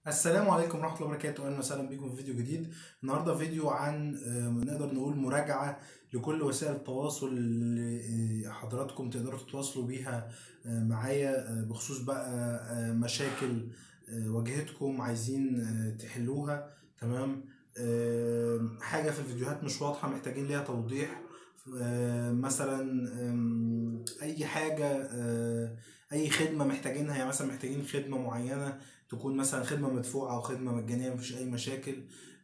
السلام عليكم ورحمة الله وبركاته أهلا وسهلا بكم في فيديو جديد النهاردة فيديو عن آه، نقدر نقول مراجعة لكل وسائل التواصل اللي آه، حضراتكم تقدروا تتواصلوا بيها آه، معايا آه، بخصوص بقى آه، مشاكل آه، واجهتكم عايزين آه، تحلوها تمام آه، حاجة في الفيديوهات مش واضحة محتاجين ليها توضيح آه، مثلا آم، أي حاجة آه، أي خدمة محتاجينها يعني مثلا محتاجين خدمة معينة تكون مثلا خدمة مدفوعة أو خدمة مجانية مفيش أي مشاكل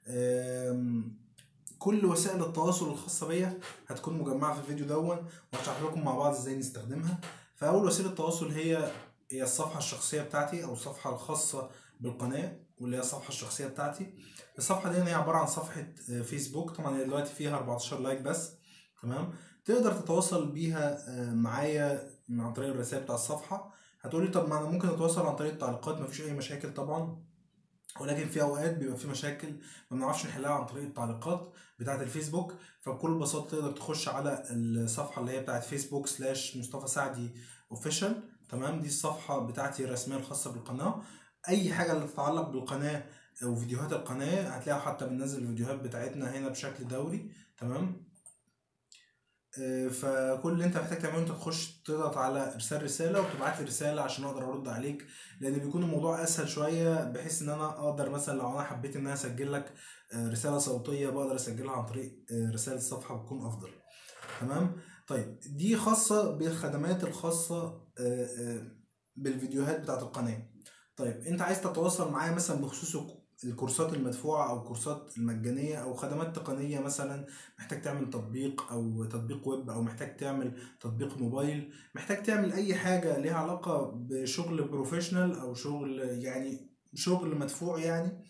أم، كل وسائل التواصل الخاصة بيا هتكون مجمعة في الفيديو دون وهشرح لكم مع بعض ازاي نستخدمها فأول وسيلة تواصل هي هي الصفحة الشخصية بتاعتي أو الصفحة الخاصة بالقناة واللي هي الصفحة الشخصية بتاعتي الصفحة دي هي عبارة عن صفحة آه، فيسبوك طبعا هي دلوقتي فيها 14 لايك بس تمام تقدر تتواصل بيها آه، معايا عن طريق الرسائل بتاع الصفحة هتقولي طب ما انا ممكن اتواصل عن طريق التعليقات مفيش اي مشاكل طبعا ولكن في اوقات بيبقى في مشاكل ما بنعرفش نحلها عن طريق التعليقات بتاعه الفيسبوك فبكل بساطه تقدر تخش على الصفحه اللي هي بتاعه فيسبوك سلاش مصطفى سعدي اوفيشال تمام دي الصفحه بتاعتي الرسميه الخاصه بالقناه اي حاجه اللي تتعلق بالقناه او فيديوهات القناه هتلاقيها حتى بننزل الفيديوهات بتاعتنا هنا بشكل دوري تمام آه، فكل اللي انت محتاج تعمله انت تخش تضغط على ارسال رساله وتبعت لي رساله عشان اقدر ارد عليك لان بيكون الموضوع اسهل شويه بحيث ان انا اقدر مثلا لو انا حبيت ان انا اسجل لك آه، رساله صوتيه بقدر اسجلها عن طريق آه، رساله الصفحه بتكون افضل تمام طيب دي خاصه بالخدمات الخاصه آه، آه، بالفيديوهات بتاعت القناه طيب انت عايز تتواصل معايا مثلا بخصوص الكورسات المدفوعه او الكورسات المجانيه او خدمات تقنيه مثلا محتاج تعمل تطبيق او تطبيق ويب او محتاج تعمل تطبيق موبايل محتاج تعمل اي حاجه ليها علاقه بشغل بروفيشنال او شغل يعني شغل مدفوع يعني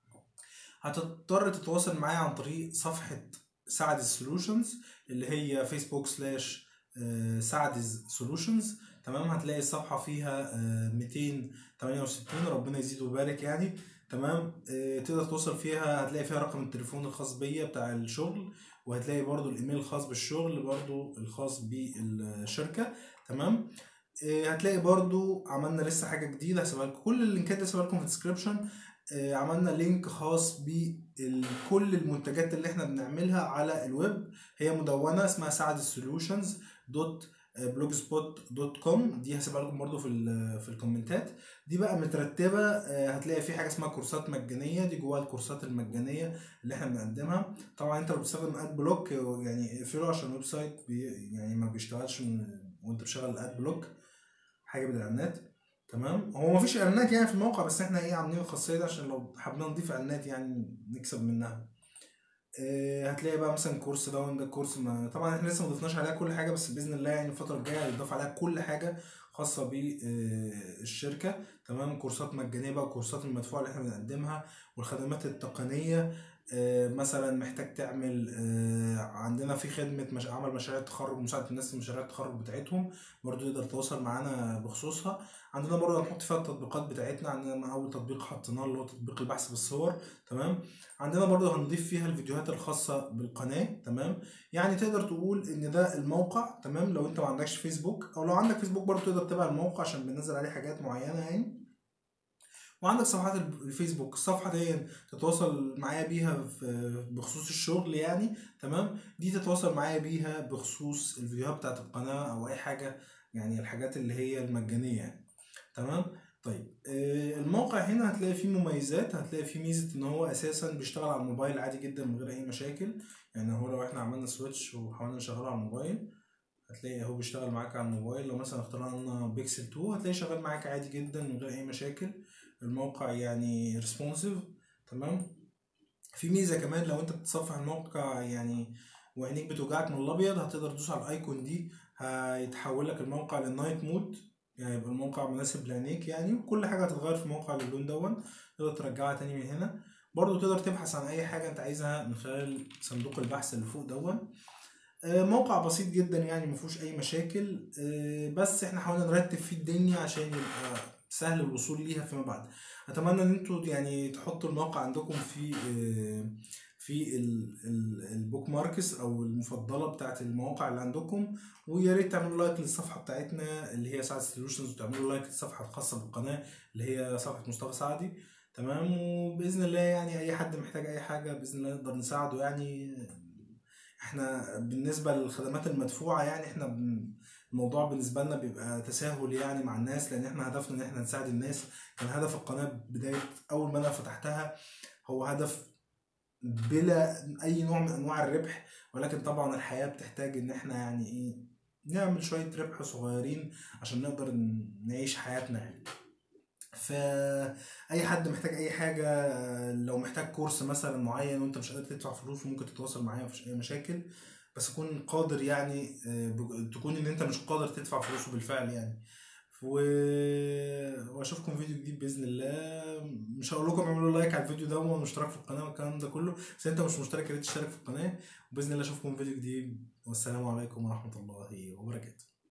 هتضطر تتواصل معايا عن طريق صفحه سعد سولوشنز اللي هي فيسبوك سلاش سعد سولوشنز تمام هتلاقي الصفحه فيها آه، 268 ربنا يزيد ويبارك يعني تمام آه، تقدر توصل فيها هتلاقي فيها رقم التليفون الخاص بيا بتاع الشغل وهتلاقي برضو الايميل الخاص بالشغل برضو الخاص بالشركة تمام آه، هتلاقي برضو عملنا لسه حاجة جديدة هسيبها لكم كل اللينكات دي هسيبها لكم في الديسكربشن عملنا لينك خاص بكل المنتجات اللي احنا بنعملها على الويب هي مدونة اسمها سعد السوليوشنز دوت بلوج سبوت دوت كوم دي هسيبها لكم برضو في ال- في الكومنتات دي بقى مترتبه آه، هتلاقي في حاجه اسمها كورسات مجانيه دي جواها الكورسات المجانيه اللي احنا بنقدمها طبعا انت لو بتستخدم اد بلوك يعني اقفله عشان الويب سايت بي يعني ما بيشتغلش من وانت بتشغل الاد بلوك حاجه بالاعلانات تمام هو مفيش اعلانات يعني في الموقع بس احنا ايه عاملين الخاصيه دي عشان لو حابين نضيف اعلانات يعني نكسب منها آه، هتلاقي بقى مثلا كورس داون ده كورس ما طبعا احنا لسه ما ضفناش عليها كل حاجه بس باذن الله يعني الفتره الجايه هيضاف عليها كل حاجه خاصه بالشركه تمام كورسات مجانيه بقى الكورسات المدفوعه اللي احنا بنقدمها والخدمات التقنيه آه، مثلا محتاج تعمل آه، عندنا في خدمه مش... عمل مشاريع التخرج مساعده الناس في مشاريع التخرج بتاعتهم برضو تقدر تتواصل معانا بخصوصها عندنا برضو هنحط فيها التطبيقات بتاعتنا عندنا اول تطبيق حطيناه اللي هو تطبيق البحث بالصور تمام عندنا برضو هنضيف فيها الفيديوهات الخاصة بالقناة تمام يعني تقدر تقول ان ده الموقع تمام لو انت ما عندكش فيسبوك او لو عندك فيسبوك برضو تقدر تتابع الموقع عشان بننزل عليه حاجات معينة يعني وعندك صفحات الب- الفيسبوك الصفحة دي تتواصل معايا بيها في- بخصوص الشغل يعني تمام دي تتواصل معايا بيها بخصوص الفيديوهات بتاعت القناة او اي حاجة يعني الحاجات اللي هي المجانية يعني تمام طيب آه، الموقع هنا هتلاقي فيه مميزات هتلاقي فيه ميزة ان هو اساسا بيشتغل على الموبايل عادي جدا من غير اي مشاكل يعني هو لو احنا عملنا سويتش وحاولنا نشغله على الموبايل هتلاقي اهو بيشتغل معاك على الموبايل لو مثلا اخترنا بيكسل 2 هتلاقيه شغال معاك عادي جدا من غير اي مشاكل الموقع يعني ريسبونسيف تمام في ميزة كمان لو انت بتصفح الموقع يعني وعينيك بتوجعك من الابيض هتقدر تدوس على الايكون دي هيتحول لك الموقع للنايت مود يعني يبقى الموقع مناسب لعينيك يعني وكل حاجة هتتغير في الموقع للون دون تقدر ترجعها تاني من هنا برضو تقدر تبحث عن اي حاجة انت عايزها من خلال صندوق البحث اللي فوق دون آه، موقع بسيط جدا يعني مفيهوش اي مشاكل آه، بس احنا حاولنا نرتب فيه الدنيا عشان يبقى سهل الوصول ليها فيما بعد اتمنى ان انتوا يعني تحطوا الموقع عندكم في آه، في ال- ال- البوك ماركس او المفضله بتاعت المواقع اللي عندكم ويا ريت تعملوا لايك للصفحه بتاعتنا اللي هي سعد سوليوشنز وتعملوا لايك للصفحه الخاصه بالقناه اللي هي صفحه مصطفى سعدي تمام وباذن الله يعني اي حد محتاج اي حاجه باذن الله نقدر نساعده يعني احنا بالنسبه للخدمات المدفوعه يعني احنا بن- الموضوع بالنسبه لنا بيبقى تساهل يعني مع الناس لان احنا هدفنا ان احنا نساعد الناس كان هدف القناه بدايه اول ما انا فتحتها هو هدف بلا اي نوع من انواع الربح ولكن طبعا الحياه بتحتاج ان احنا يعني ايه نعمل شويه ربح صغيرين عشان نقدر نعيش حياتنا يعني فاي حد محتاج اي حاجه لو محتاج كورس مثلا معين وانت مش قادر تدفع فلوس ممكن تتواصل معايا مفيش اي مشاكل بس تكون قادر يعني آه، بج- تكون ان انت مش قادر تدفع فلوسه بالفعل يعني و... واشوفكم فيديو جديد باذن الله مش هقول لكم اعملوا لايك على الفيديو ده واشتراك في القناه والكلام ده كله بس انت مش مشترك يا ريت تشترك في القناه وباذن الله اشوفكم فيديو جديد والسلام عليكم ورحمه الله وبركاته